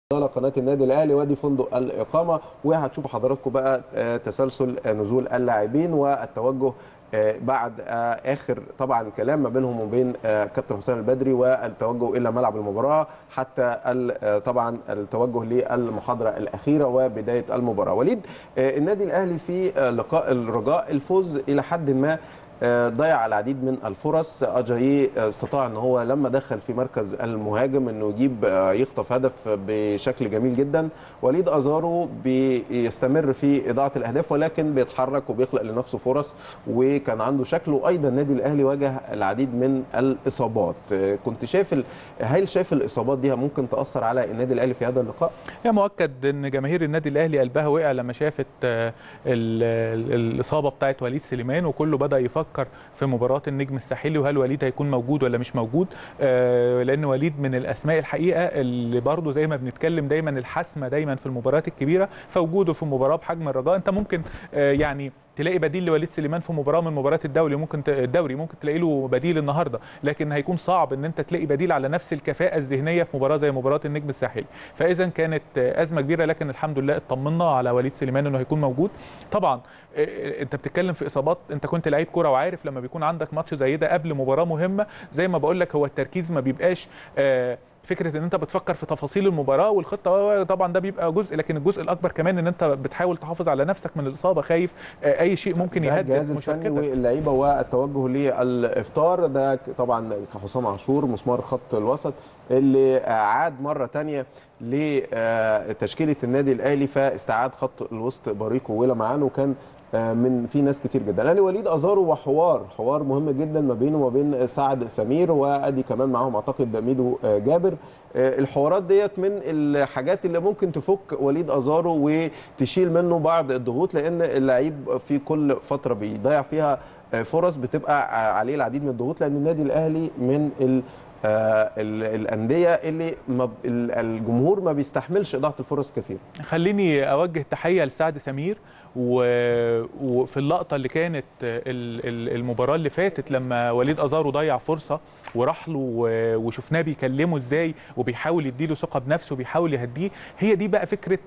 على قناه النادي الاهلي وادي فندق الاقامه وهتشوفوا حضراتكم بقى آه، تسلسل آه، نزول اللاعبين والتوجه آه، بعد آه، اخر طبعا كلام ما بينهم وبين آه، كابتن حسام البدري والتوجه الى ملعب المباراه حتى ال- آه، طبعا التوجه للمحاضره الاخيره وبدايه المباراه وليد آه، النادي الاهلي في آه، لقاء الرجاء الفوز الى حد ما آه، ضيع العديد من الفرص اجاييه آه، استطاع ان هو لما دخل في مركز المهاجم انه يجيب آه، يخطف هدف بشكل جميل جدا وليد ازارو بيستمر في اضاعه الاهداف ولكن بيتحرك وبيخلق لنفسه فرص وكان عنده شكل وايضا النادي الاهلي واجه العديد من الاصابات آه، كنت شايف ال- هل شايف الاصابات دي ممكن تاثر على النادي الاهلي في هذا اللقاء هي مؤكد ان جماهير النادي الاهلي قلبها وقع لما شافت آه، ال- ال- الاصابه بتاعت وليد سليمان وكله بدا يفكر في مباراه النجم الساحلي وهل وليد هيكون موجود ولا مش موجود آه، لان وليد من الاسماء الحقيقه اللي برضو زي ما بنتكلم دايما الحاسمه دايما في المباريات الكبيره فوجوده في مباراه بحجم الرجاء انت ممكن آه، يعني تلاقي بديل لوليد سليمان في مباراه من مباريات الدوري ممكن ت- الدوري ممكن تلاقي له بديل النهارده لكن هيكون صعب ان انت تلاقي بديل على نفس الكفاءه الذهنيه في مباراه زي مباراه النجم الساحلي فاذا كانت آه، ازمه كبيره لكن الحمد لله اطمنا على وليد سليمان انه هيكون موجود طبعا آه، انت بتتكلم في اصابات انت كنت لعيب كوره وعارف لما بيكون عندك ماتش زي ده قبل مباراه مهمه زي ما بقول لك هو التركيز ما بيبقاش آه، فكره ان انت بتفكر في تفاصيل المباراه والخطه طبعا ده بيبقى جزء لكن الجزء الاكبر كمان ان انت بتحاول تحافظ على نفسك من الاصابه خايف آه، اي شيء ممكن ده يهدد الجهاز الفني مشاركتك واللعيبه والتوجه للافطار ده ك- طبعا حسام عاشور مسمار خط الوسط اللي عاد مره تانية لتشكيله النادي الاهلي فاستعاد خط الوسط باريكو ولمعان وكان آه، من في ناس كتير جدا لان وليد ازارو وحوار حوار مهم جدا ما بينه وما بين سعد سمير وادي كمان معاهم اعتقد ميدو آه، جابر آه، الحوارات ديت من الحاجات اللي ممكن تفك وليد ازارو وتشيل منه بعض الضغوط لان اللعيب في كل فتره بيضيع فيها آه، فرص بتبقى عليه العديد من الضغوط لان النادي الاهلي من ال آه، ال- الانديه اللي ما ب- ال- الجمهور ما بيستحملش اضاعه الفرص كثير خليني اوجه تحيه لسعد سمير و... وفي اللقطه اللي كانت ال- ال- المباراه اللي فاتت لما وليد ازارو ضيع فرصه وراح له و- وشفناه بيكلمه ازاي وبيحاول يديله ثقه بنفسه وبيحاول يهديه هي دي بقى فكره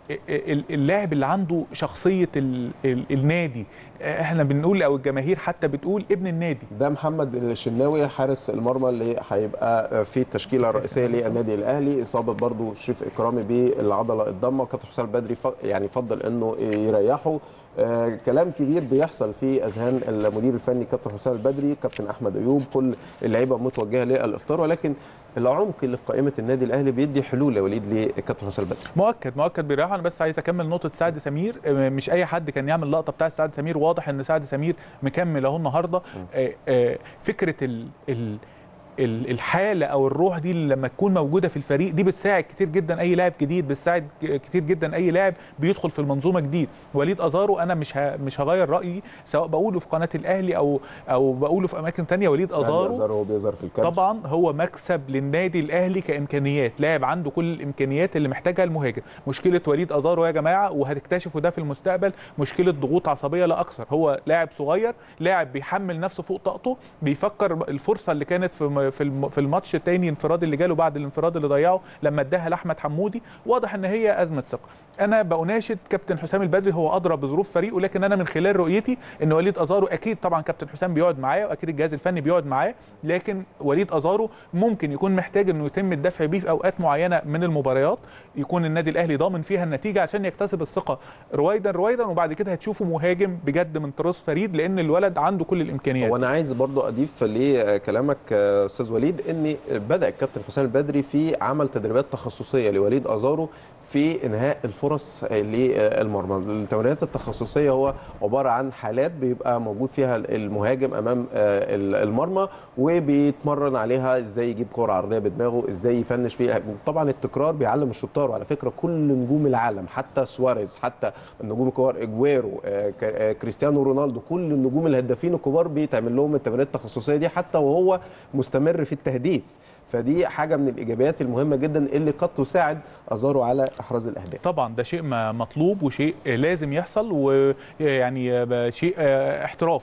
ال- اللاعب اللي عنده شخصيه ال... ال... النادي احنا بنقول او الجماهير حتى بتقول ابن النادي ده محمد الشناوي حارس المرمى اللي هيبقى في التشكيله الرئيسيه للنادي الاهلي اصابه برضو شريف اكرامي بالعضله الضمه كابتن حسام البدري ف- يعني فضل انه يريحه آه كلام كبير بيحصل في اذهان المدير الفني كابتن حسام البدري كابتن احمد ايوب كل اللعيبه متوجهه للافطار ولكن العمق اللي في قائمه النادي الاهلي بيدي حلول يا وليد لكابتن حسام البدري مؤكد مؤكد بيريحوا انا بس عايز اكمل نقطه سعد سمير آه، مش اي حد كان يعمل اللقطه بتاعت سعد سمير واضح ان سعد سمير مكمل اهو النهارده آه، آه، فكره ال ال ال- الحاله او الروح دي اللي لما تكون موجوده في الفريق دي بتساعد كتير جدا اي لاعب جديد بتساعد ك- كتير جدا اي لاعب بيدخل في المنظومه جديد وليد ازارو انا مش ه- مش هغير رايي سواء بقوله في قناه الاهلي او او بقوله في اماكن تانية وليد ازارو ازارو بيظهر في الكادر طبعا هو مكسب للنادي الاهلي كامكانيات لاعب عنده كل الامكانيات اللي محتاجها المهاجم مشكله وليد ازارو يا جماعه وهتكتشفوا ده في المستقبل مشكله ضغوط عصبيه لا اكثر هو لاعب صغير لاعب بيحمل نفسه فوق طاقته بيفكر الفرصه اللي كانت في م- في الم- في الماتش الثاني انفراد اللي جاله بعد الانفراد اللي ضيعه لما اداها لاحمد حمودي واضح ان هي ازمه ثقه انا بأناشد كابتن حسام البدري هو ادرى بظروف فريقه لكن انا من خلال رؤيتي ان وليد ازارو اكيد طبعا كابتن حسام بيقعد معاه واكيد الجهاز الفني بيقعد معاه لكن وليد ازارو ممكن يكون محتاج انه يتم الدفع بيه في اوقات معينه من المباريات يكون النادي الاهلي ضامن فيها النتيجه عشان يكتسب الثقه رويدا رويدا وبعد كده هتشوفوا مهاجم بجد من طراز فريد لان الولد عنده كل الامكانيات وانا عايز برضو اضيف لكلامك آه، استاذ وليد ان بدا الكابتن حسام البدري في عمل تدريبات تخصصيه لوليد ازارو في انهاء الفرص آه، للمرمى التمرينات التخصصيه هو عباره عن حالات بيبقى موجود فيها المهاجم امام آه، المرمى وبيتمرن عليها ازاي يجيب كره عرضيه بدماغه ازاي يفنش فيها طبعا التكرار بيعلم الشطار وعلى فكره كل نجوم العالم حتى سواريز حتى النجوم الكبار اجويرو آه، ك- آه، كريستيانو رونالدو كل النجوم الهدافين الكبار بيتعمل لهم التمرينات التخصصيه دي حتى وهو مستمر في التهديف فدي حاجه من الايجابيات المهمه جدا اللي قد تساعد ازارو على احراز الاهداف طبعا ده شيء ما- مطلوب وشيء لازم يحصل ويعني شيء احترافي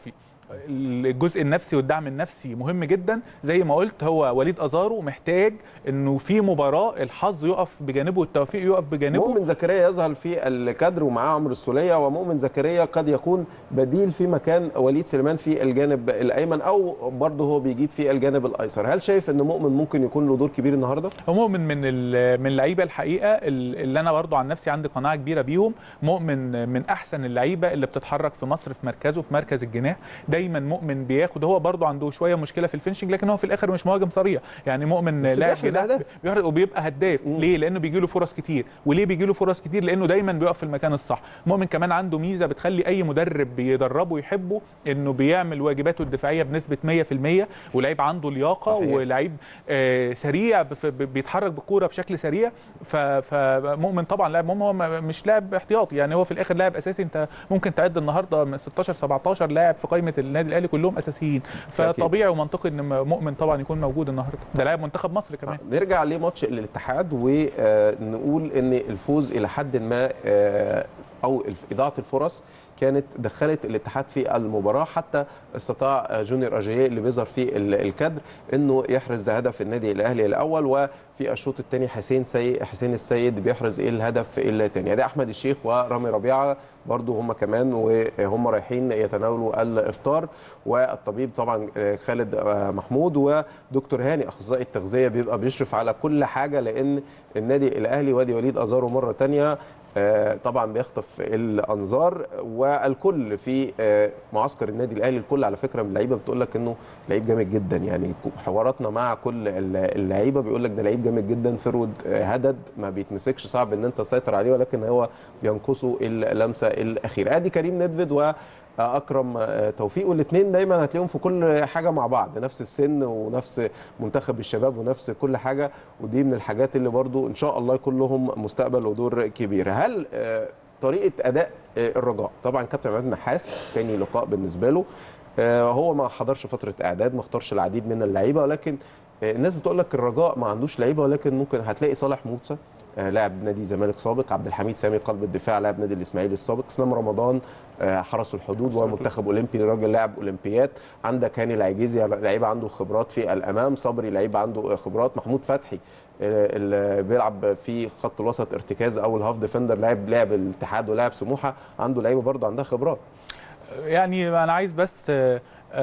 الجزء النفسي والدعم النفسي مهم جدا زي ما قلت هو وليد ازارو محتاج انه في مباراه الحظ يقف بجانبه والتوفيق يقف بجانبه مؤمن زكريا يظهر في الكادر ومعاه عمرو السوليه ومؤمن زكريا قد يكون بديل في مكان وليد سليمان في الجانب الايمن او برضه هو بيجيد في الجانب الايسر هل شايف ان مؤمن ممكن يكون له دور كبير النهارده هو مؤمن من ال- من اللعيبه الحقيقه اللي انا برضو عن نفسي عندي قناعه كبيره بيهم مؤمن من احسن اللعيبه اللي بتتحرك في مصر في مركزه في مركز الجناح دايما مؤمن بياخد هو برضو عنده شويه مشكله في الفينشنج لكن هو في الاخر مش مهاجم صريح يعني مؤمن بس لاعب بيحرز جناح أهداف. بيحرز وبيبقى هداف مم. ليه لانه بيجي له فرص كتير وليه بيجي له فرص كتير لانه دايما بيقف في المكان الصح مؤمن كمان عنده ميزه بتخلي اي مدرب بيدربه يحبه انه بيعمل واجباته الدفاعيه بنسبه 100% ولعيب عنده لياقه صحيح. ولعيب آه، سريع بف- ب- بيتحرك بالكوره بشكل سريع ف- فمؤمن طبعا لاعب مهم هو م- مش لاعب احتياطي يعني هو في الاخر لاعب اساسي انت ممكن تعد النهارده من 16 17 لاعب في قائمه النادي الاهلي كلهم اساسيين فطبيعي ومنطقي ان مؤمن طبعا يكون موجود النهارده ده لاعب منتخب مصر كمان نرجع لماتش الاتحاد ونقول ان الفوز الى حد ما آه، او الف- اضاعه الفرص كانت دخلت الاتحاد في المباراه حتى استطاع آه، جونيور اجاييه اللي بيظهر في ال- الكادر انه يحرز هدف النادي الاهلي الاول وفي الشوط الثاني حسين سي حسين السيد بيحرز الهدف الثاني ده احمد الشيخ ورامي ربيعه برضو هم كمان وهم رايحين يتناولوا الافطار والطبيب طبعا آه، خالد آه، محمود ودكتور هاني اخصائي التغذيه بيبقى بيشرف على كل حاجه لان النادي الاهلي وادي وليد ازارو مره تانية آه، طبعا بيخطف الانظار والكل في آه، معسكر النادي الاهلي الكل على فكره من اللعيبه بتقول لك انه لعيب جامد جدا يعني حواراتنا مع كل ال- اللعيبه بيقول لك ده لعيب جامد جدا فرود آه، هدد ما بيتمسكش صعب ان انت تسيطر عليه ولكن هو بينقصه اللمسه الاخيره ادي كريم ندفد و اكرم آه، توفيق والاثنين دايما هتلاقيهم في كل حاجه مع بعض نفس السن ونفس منتخب الشباب ونفس كل حاجه ودي من الحاجات اللي برضو ان شاء الله يكون لهم مستقبل ودور كبير هل آه، طريقه اداء آه، الرجاء طبعا كابتن عماد النحاس تاني لقاء بالنسبه له آه، هو ما حضرش فتره اعداد ما اختارش العديد من اللعيبه ولكن آه، الناس بتقول لك الرجاء ما عندوش لعيبه ولكن ممكن هتلاقي صالح موسى آه، لاعب نادي الزمالك سابق عبد الحميد سامي قلب الدفاع لاعب نادي الاسماعيلي السابق اسلام رمضان آه، حرس الحدود ومنتخب اولمبي راجل لاعب اولمبيات عندك هاني العجيزي لعيب عنده خبرات في الامام صبري لعيب عنده خبرات محمود فتحي آه، اللي بيلعب في خط الوسط ارتكاز او الهاف ديفندر لاعب لاعب الاتحاد ولاعب سموحه عنده لعيبه برضه عندها خبرات يعني انا عايز بس آه،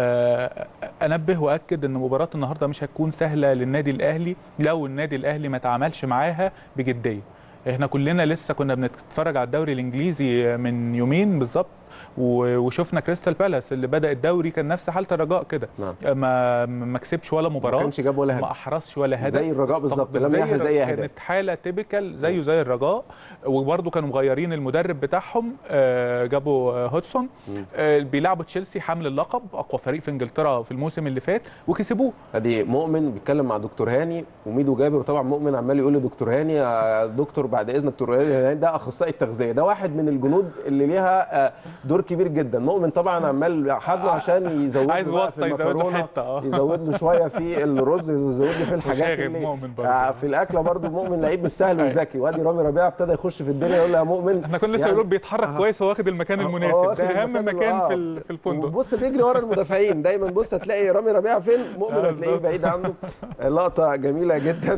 آه، انبه واكد ان مباراه النهارده مش هتكون سهله للنادي الاهلي لو النادي الاهلي ما تعاملش معاها بجديه احنا كلنا لسه كنا بنتفرج على الدوري الانجليزي من يومين بالظبط و- وشفنا كريستال بالاس اللي بدا الدوري كان نفس حاله الرجاء كده نعم ما ما كسبش ولا ما مباراه كانش جاب ولا ما هدف احرزش ولا هدف زي الرجاء بالظبط طب لم زي يحرز اي هدف كانت حاله تيبيكال زيه زي الرجاء وبرده كانوا مغيرين المدرب بتاعهم آه، جابوا آه، هودسون مم. آه، بيلعبوا تشيلسي حامل اللقب اقوى فريق في انجلترا في الموسم اللي فات وكسبوه ادي مؤمن بيتكلم مع دكتور هاني وميدو جابر وطبعا مؤمن عمال يقول لدكتور هاني يا دكتور بعد اذنك دكتور هاني ده اخصائي التغذيه ده واحد من الجنود اللي ليها آه، دور كبير جدا مؤمن طبعا عمال حاضنه عشان يزود عايز له بقى واسطة في يزود له المكرونه حتة، آه. يزود له شويه في الرز يزود له في الحاجات وشاغب اللي مؤمن برضه. آه، في الاكله برضه مؤمن لعيب مش سهل وذكي وادي رامي ربيعه ابتدى يخش في الدنيا يقول له يا مؤمن احنا كنا لسه يعني- بنقول بيتحرك آه. كويس وواخد المكان هو المناسب واخد ده اهم المكان مكان اللي- في آه. ال- في الفندق وبص بيجري ورا المدافعين دايما بص هتلاقي رامي ربيعه فين مؤمن آه، هتلاقيه بالظبط. بعيد عنه لقطه جميله جدا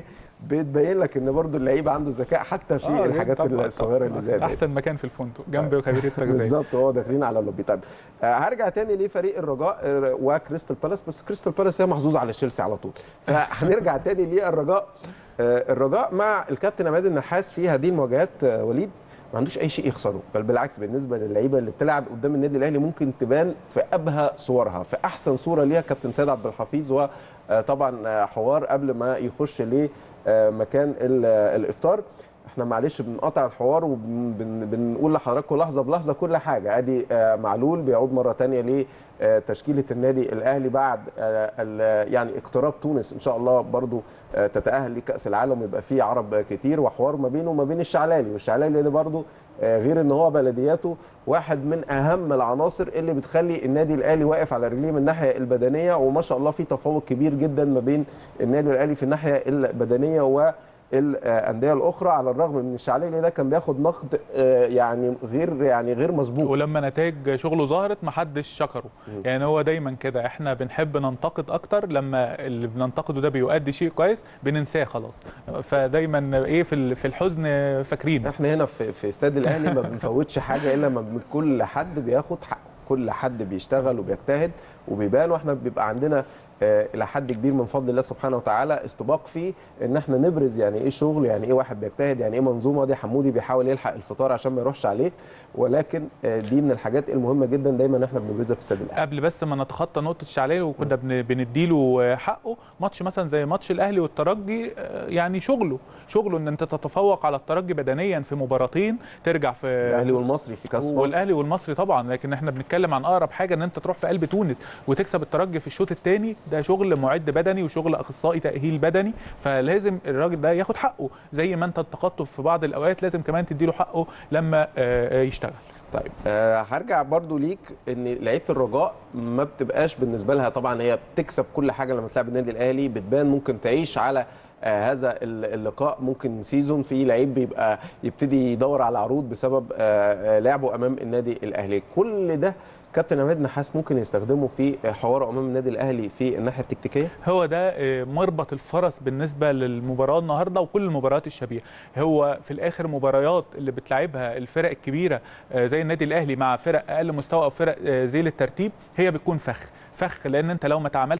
وبتبين لك ان برضو اللعيب عنده ذكاء حتى في آه، الحاجات طبعاً، الصغيره طبعاً. اللي زي دي احسن مكان في الفندق جنب خبير التغذيه بالظبط هو داخلين على اللوبي طيب آه، هرجع تاني لفريق الرجاء آه، وكريستال بالاس بس كريستال بالاس هي محظوظه على تشيلسي على طول فهنرجع تاني للرجاء آه، الرجاء مع الكابتن عماد النحاس في هذه المواجهات آه، وليد ما عندوش اي شيء يخسره بل بالعكس بالنسبه للعيبه اللي بتلعب قدام النادي الاهلي ممكن تبان في ابهى صورها في احسن صوره ليها كابتن سيد عبد الحفيظ وطبعا حوار قبل ما يخش لمكان الافطار احنا معلش بنقطع الحوار وبنقول لحضراتكم لحظه بلحظه كل حاجه ادي آه، معلول بيعود مره تانية لتشكيله النادي الاهلي بعد آه، ال- يعني اقتراب تونس ان شاء الله برضو آه، تتاهل لكاس العالم ويبقى فيه عرب كتير وحوار ما بينه وما بين الشعلالي والشعلالي ده برضو آه، غير ان هو بلدياته واحد من اهم العناصر اللي بتخلي النادي الاهلي واقف على رجليه من الناحيه البدنيه وما شاء الله في تفوق كبير جدا ما بين النادي الاهلي في الناحيه البدنيه و الانديه الاخرى على الرغم من الشعليلي ده كان بياخد نقد آه، يعني غير يعني غير مسبوق ولما نتائج شغله ظهرت محدش شكره يعني هو دايما كده احنا بنحب ننتقد اكتر لما اللي بننتقده ده بيؤدي شيء كويس بننساه خلاص فدايما ايه في ال- في الحزن فاكرين احنا هنا في في استاد الاهلي ما بنفوتش حاجه الا لما بن- كل حد بياخد حقه كل حد بيشتغل وبيجتهد وبيبان واحنا بيبقى عندنا آه، الى حد كبير من فضل الله سبحانه وتعالى استباق فيه ان احنا نبرز يعني ايه شغل يعني ايه واحد بيجتهد يعني ايه منظومه دي حمودي بيحاول يلحق الفطار عشان ما يروحش عليه ولكن آه، دي من الحاجات المهمه جدا دايما احنا بنبرزها في استاد الاهلي قبل بس ما نتخطى نقطه الشعليه وكنا بن- بنديله حقه ماتش مثلا زي ماتش الاهلي والترجي آه، يعني شغله شغله ان انت تتفوق على الترجي بدنيا في مباراتين ترجع في الاهلي والمصري في كاس مصر والاهلي والمصري طبعا لكن احنا بنتكلم عن اقرب حاجه ان انت تروح في قلب تونس وتكسب الترجي في الشوط الثاني ده شغل معد بدني وشغل اخصائي تاهيل بدني فلازم الراجل ده ياخد حقه زي ما انت انتقدته في بعض الاوقات لازم كمان تديله حقه لما آه، آه، يشتغل طيب آه هرجع برضو ليك ان لعيبه الرجاء ما بتبقاش بالنسبه لها طبعا هي بتكسب كل حاجه لما تلعب النادي الاهلي بتبان ممكن تعيش على آه هذا ال- اللقاء ممكن سيزون في لعيب بيبقى يبتدي يدور على عروض بسبب آه آه، لعبه امام النادي الاهلي كل ده كابتن عماد نحاس ممكن يستخدمه في حواره امام النادي الاهلي في الناحيه التكتيكيه هو ده آه، مربط الفرس بالنسبه للمباراه النهارده وكل المباريات الشبيهه هو في الاخر مباريات اللي بتلعبها الفرق الكبيره آه، زي النادي الاهلي مع فرق اقل مستوى او فرق آه، ذيل الترتيب هي بتكون فخ فخ لان انت لو ما تعاملت